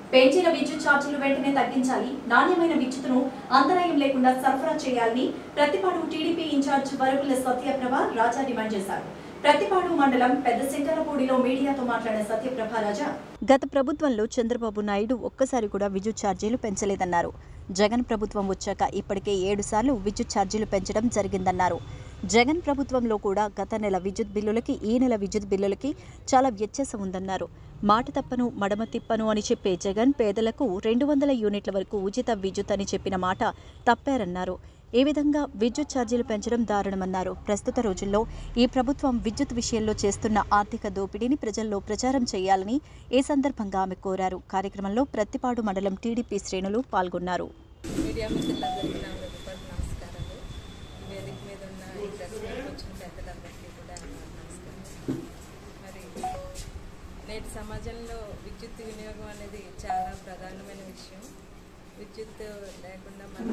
పెంచిన విద్యుత్ ఛార్జీలు వెంటనే తగ్గించాలి నాణ్యమైన విద్యుత్తును అంతరాయం లేకుండా సరఫరా చేయాలని Prathipadu TDP incharge Varakula Satyaprabha Raja demand చేశారు ప్రతిపాడు మండలం పెద్ద సింగరపూడిలో మీడియాతో మాట్లాడిన సత్యప్రభ రాజా గత ప్రభుత్వంలో చంద్రబాబు నాయుడు ఒక్కసారి కూడా విద్యుత్ ఛార్జీలు పెంచలేదన్నారు జగన్ ప్రభుత్వం వచ్చాక ఇప్పటికే ఏడు సార్లు విద్యుత్ ఛార్జీలు పెంచడం జరిగిందన్నారు జగన్ ప్రభుత్వంలో కూడా గత నెల విద్యుత్ బిల్లులకి ఈ నెల విద్యుత్ బిల్లులకి చాలా వ్యత్యాసం ఉందన్నారు మాట తప్పను మడమ తిప్పను అని చెప్పే జగన్ పేదలకు రెండు వందల యూనిట్ల వరకు ఉచిత విద్యుత్ అని చెప్పిన మాట తప్పారన్నారు ఈ విధంగా విద్యుత్ ఛార్జీలు పెంచడం దారుణమన్నారు ప్రస్తుత రోజుల్లో ఈ ప్రభుత్వం విద్యుత్ విషయంలో చేస్తున్న ఆర్థిక దోపిడీని ప్రజల్లో ప్రచారం చేయాలని ఈ సందర్భంగా ఆమె కోరారు కార్యక్రమంలో ప్రత్తిపాడు మండలం టీడీపీ శ్రేణులు పాల్గొన్నారు మీడియా మిత్రులందరికీ నా హృదయపూర్వక నమస్కారాలు ఈ వేదిక మీద ఉన్న ఈ ప్రెస్ మీట్కి వచ్చిన పెద్దలందరికీ కూడా నా నమస్కారం మరి నేటి సమాజంలో విద్యుత్ వినియోగం అనేది చాలా ప్రధానమైన విషయం విద్యుత్ లేకుండా మనం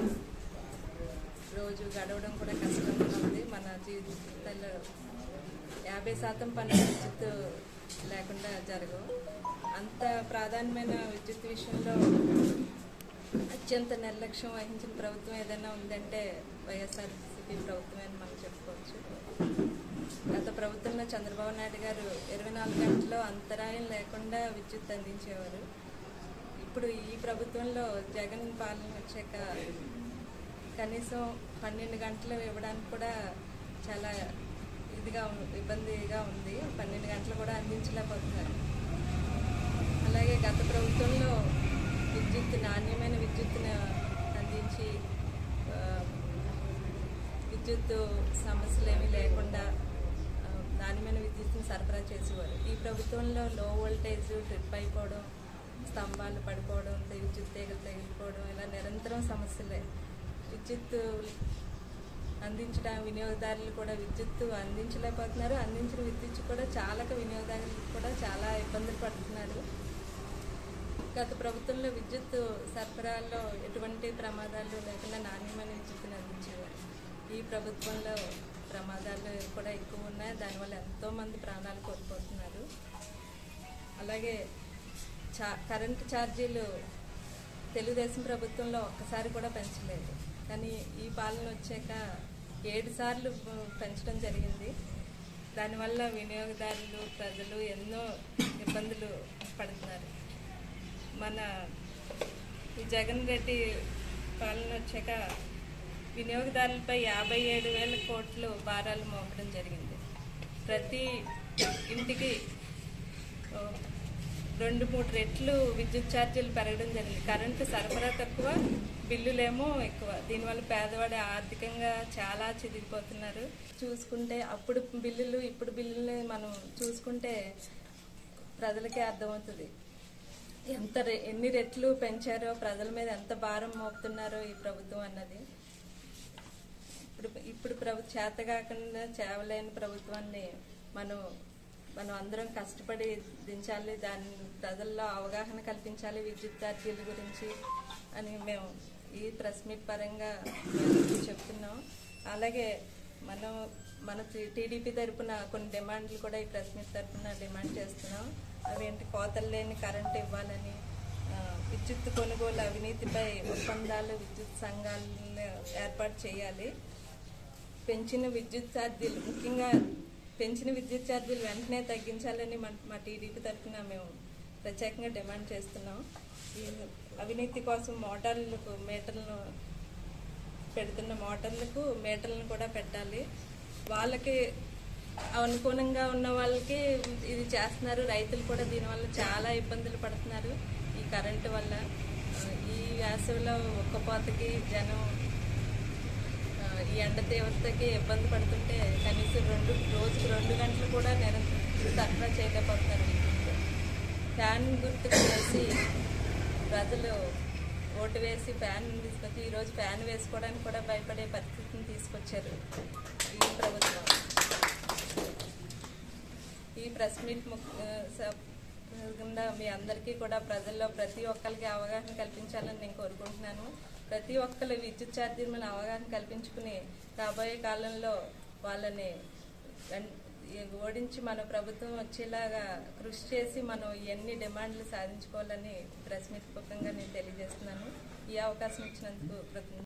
రోజు గడవడం కూడా కష్టంగా ఉంది మన జీవితాల్లో యాభై శాతం పనులు విద్యుత్ లేకుండా జరగవు అంత ప్రాధాన్యమైన విద్యుత్ విషయంలో అత్యంత నిర్లక్ష్యం వహించిన ప్రభుత్వం ఏదైనా ఉందంటే వైఎస్ఆర్సీపీ ప్రభుత్వమే అని మనం చెప్పుకోవచ్చు గత ప్రభుత్వంలో చంద్రబాబు నాయుడు గారు ఇరవై నాలుగు గంటల్లో అంతరాయం లేకుండా విద్యుత్ అందించేవారు ఇప్పుడు ఈ ప్రభుత్వంలో జగన్ పాలన వచ్చాక కనీసం పన్నెండు గంటలు ఇవ్వడానికి కూడా చాలా ఇదిగా ఉం- ఇబ్బందిగా ఉంది పన్నెండు గంటలు కూడా అందించలేకపోతున్నారు అలాగే గత ప్రభుత్వంలో విద్యుత్ నాణ్యమైన విద్యుత్తును అందించి ఆ, విద్యుత్ సమస్యలు ఏమీ లేకుండా ఆ, నాణ్యమైన విద్యుత్తును సరఫరా చేసేవారు ఈ ప్రభుత్వంలో లో వోల్టేజ్ ట్రిప్ అయిపోవడం స్తంభాలు పడిపోవడం విద్యుత్ తీగలు తగిలిపోవడం ఇలా నిరంతరం సమస్యలే విద్యుత్ అందించడం వినియోగదారులు కూడా విద్యుత్ అందించలేకపోతున్నారు అందించిన విద్యుత్ కూడా చాలక వినియోగదారులు కూడా చాలా ఇబ్బందులు పడుతున్నారు గత ప్రభుత్వంలో విద్యుత్ సరఫరాలో ఎటువంటి ప్రమాదాలు లేకుండా నాణ్యమైన విద్యుత్తుని అందించేవారు ఈ ప్రభుత్వంలో ప్రమాదాలు కూడా ఎక్కువ ఉన్నాయి దానివల్ల ఎంతోమంది ప్రాణాలు కోల్పోతున్నారు అలాగే చా కరెంటు ఛార్జీలు తెలుగుదేశం ప్రభుత్వంలో ఒక్కసారి కూడా పెంచలేదు కానీ ఈ పాలన వచ్చాక ఏడు సార్లు పెంచడం జరిగింది దానివల్ల వినియోగదారులు ప్రజలు ఎన్నో ఇబ్బందులు పడుతున్నారు మన ఈ జగన్ రెడ్డి పాలన వచ్చాక వినియోగదారులపై యాభై ఏడు వేల కోట్లు భారాలు మోపడం జరిగింది ప్రతి ఇంటికి ఓ, రెండు మూడు రెట్లు విద్యుత్ ఛార్జీలు పెరగడం జరిగింది కరెంటు సరఫరా తక్కువ బిల్లులేమో ఎక్కువ దీనివల్ల పేదవాడు ఆర్థికంగా చాలా చిదిగిపోతున్నారు చూసుకుంటే అప్పుడు బిల్లులు ఇప్పుడు బిల్లులు మనం చూసుకుంటే ప్రజలకే అర్థమవుతుంది ఎంత రె- ఎన్ని రెట్లు పెంచారో ప్రజల మీద ఎంత భారం మోపుతున్నారో ఈ ప్రభుత్వం అన్నది ఇప్పుడు ఇప్పుడు ప్రభు చేత కాకుండా చేవలేని ప్రభుత్వాన్ని మనం మనం అందరం కష్టపడి దించాలి దాని ప్రజల్లో అవగాహన కల్పించాలి విద్యుత్ ఛార్జీల గురించి అని మేము ఈ ప్రెస్ మీట్ పరంగా మేము చెప్తున్నాం అలాగే మనం మన టీడీపీ తరపున కొన్ని డిమాండ్లు కూడా ఈ ప్రెస్ మీట్ తరపున డిమాండ్ చేస్తున్నాం అవేంటి కోతలు లేని కరెంట్ ఇవ్వాలని ఆ, విద్యుత్ కొనుగోలు అవినీతిపై ఒప్పందాలు విద్యుత్ సంఘాలను ఏర్పాటు చేయాలి పెంచిన విద్యుత్ ఛార్జీలు ముఖ్యంగా పెంచిన విద్యుత్ ఛార్జీలు వెంటనే తగ్గించాలని మన మా టీడీపీ తరఫున మేము ప్రత్యేకంగా డిమాండ్ చేస్తున్నాం ఈ అవినీతి కోసం మోటార్లకు మీటర్లను పెడుతున్న మోటార్లకు మీటర్లను కూడా పెట్టాలి వాళ్ళకి అనుకూలంగా ఉన్న వాళ్ళకి ఇది చేస్తున్నారు రైతులు కూడా దీనివల్ల చాలా ఇబ్బందులు పడుతున్నారు ఈ కరెంటు వల్ల ఆ, ఈ వేసవిలో ఒక్కపోతకి జనం ఆ, ఈ ఎండ తీవ్రతకి ఇబ్బంది పడుతుంటే కనీసం రెండు రోజుకు రెండు గంటలు కూడా నిరంతరం సరఫరా చేయలేకపోతున్నారు విద్యుత్ ఫ్యాన్ గుర్తుకు వేసి ప్రజలు ఓటు వేసి ఫ్యాన్ తీసుకొచ్చి ఈరోజు ఫ్యాన్ వేసుకోవడానికి కూడా భయపడే పరిస్థితిని తీసుకొచ్చారు ఈ ప్రభుత్వం ఈ ప్రెస్ మీట్ ముక్- ఆ, స- గుండా మీ అందరికీ కూడా ప్రజల్లో ప్రతి ఒక్కరికి అవగాహన కల్పించాలని నేను కోరుకుంటున్నాను ప్రతి ఒక్కరు విద్యుత్ ఛార్జీల మీద అవగాహన కల్పించుకుని రాబోయే కాలంలో వాళ్ళని వెన్- ఈ ఓడించి మన ప్రభుత్వం వచ్చేలాగా కృషి చేసి మనం ఎన్ని డిమాండ్లు సాధించుకోవాలని ప్రెస్ మీట్ ముఖంగా నేను తెలియజేస్తున్నాను ఈ అవకాశం ఇచ్చినందుకు కృతజ్ఞతలు